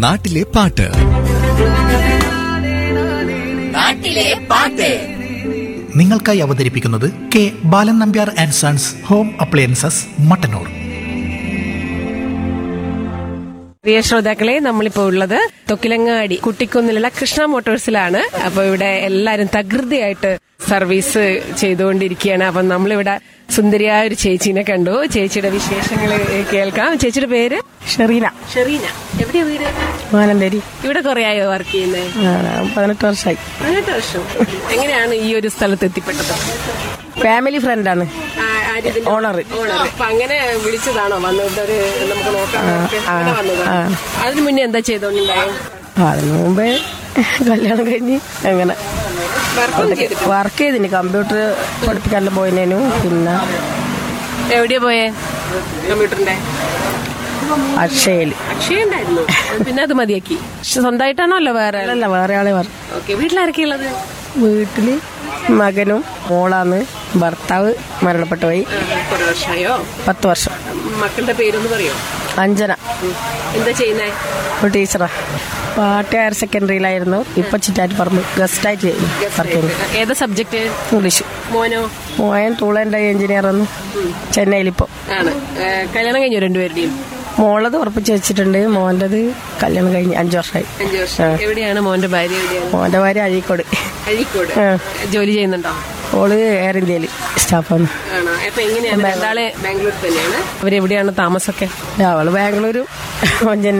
നാട്ടിലെ പാട്ട് നാട്ടിലെ പാട്ട് നിങ്ങൾക്കായി അവതരിപ്പിക്കുന്നത് K Balan Nambiar and sons home appliances Mattannur പ്രിയ ശ്രോതാക്കളെ നമ്മളിപ്പോ ഉള്ളത് തൊക്കിലങ്ങാടി കുട്ടിക്കുന്നിലുള്ള കൃഷ്ണ മോട്ടോഴ്സിലാണ് അപ്പൊ ഇവിടെ എല്ലാരും തകൃതിയായിട്ട് സർവീസ് ചെയ്തുകൊണ്ടിരിക്കുകയാണ് അപ്പൊ നമ്മളിവിടെ സുന്ദരിയായ ഒരു ചേച്ചീനെ കണ്ടു ചേച്ചിയുടെ വിശേഷങ്ങൾ കേൾക്കാം ചേച്ചിയുടെ പേര് ഷെറീന ഷെറീന എവിടെയാ വീട് മാനന്തേരി ഇവിടെ കുറെ ആയോ വർക്ക് ചെയ്യുന്നത് ആ, പതിനെട്ട് വർഷമായി പതിനെട്ട് വർഷം എങ്ങനെയാണ് ഈ ഒരു സ്ഥലത്ത് എത്തിപ്പെട്ടത് ഫാമിലി ഫ്രണ്ടാണ് ആ, ആരിതിന്റെ ഓണർ ഓണർ അപ്പൊ അങ്ങനെ വിളിച്ചതാണോ വന്നത് ഒരു നമുക്ക് നോക്കാം ആ, അങ്ങനെ വന്നത് ആ. അതിന് മുന്നേ എന്താ ചെയ്തോണ്ടുണ്ടായോ അതിന് മുമ്പേ കല്യാണം കഴിഞ്ഞ് അങ്ങനെ വർക്കൊന്നും ചെയ്തിട്ടില്ല വർക്ക് ചെയ്തിന് കമ്പ്യൂട്ടർ പഠിപ്പിക്കാനെല്ലാം പോയിനു പിന്നെ എവിടെയാ പോയേ കമ്പ്യൂട്ടറിന്റെ അക്ഷയയിൽ അക്ഷയ ഉണ്ടായിരുന്നു പിന്നെ അത് മതിയാക്കി പക്ഷെ സ്വന്തമായിട്ടാണോ അല്ല വേറെ അല്ല വേറെ ആളെ വർക്ക് ഓക്കെ വീട്ടിലാരൊക്കെ ഉള്ളത് വീട്ടില് മകനും മോളാന്ന് ഭർത്താവ് മരണപ്പെട്ടു പോയി കുറെ വർഷമായോ പത്ത് വർഷം മക്കളുടെ പേരൊന്ന് പറയോ അഞ്ജന എന്താ ചെയ്യുന്നേ ഒരു ടീച്ചറാ പാട്ടി ഹയർ സെക്കൻഡറിയിലായിരുന്നു ഇപ്പൊ ചിറ്റാറ്റ് പറമ്പ് ഗസ്റ്റായിട്ട് വർക്ക് ചെയ്യുന്നു ഏതാ സബ്ജക്ട് ഇംഗ്ലീഷ് മോനോ മോയൻ ടൂളൻ്റെ എഞ്ചിനീയർ ആണ് ചെന്നൈയിലിപ്പോൾ ആണ് ഏ, കല്യാണം കഴിഞ്ഞു രണ്ടുപേരുടെയും മോളത് ഉറപ്പിച്ച് വെച്ചിട്ടുണ്ട് മോൻ്റെത് കല്യാണം കഴിഞ്ഞ് അഞ്ചു വർഷമായി അഞ്ചു വർഷം എവിടെയാണ് മോന്റെ ഭാര്യ എവിടെയാണ് മോൻ്റെ ഭാര്യ അഴീക്കോട് അഴീക്കോട് ആ. ജോലി ചെയ്യുന്നുണ്ടോ ഓള് എയർ ഇന്ത്യയിൽ സ്റ്റാഫാണ് ആണോ അപ്പൊ എങ്ങനെയാണ് രണ്ടാളെ ബാംഗ്ലൂർ തന്നെയാണ് അവരെവിടെയാണ് താമസമൊക്കെ അവള് ബാംഗ്ലൂരു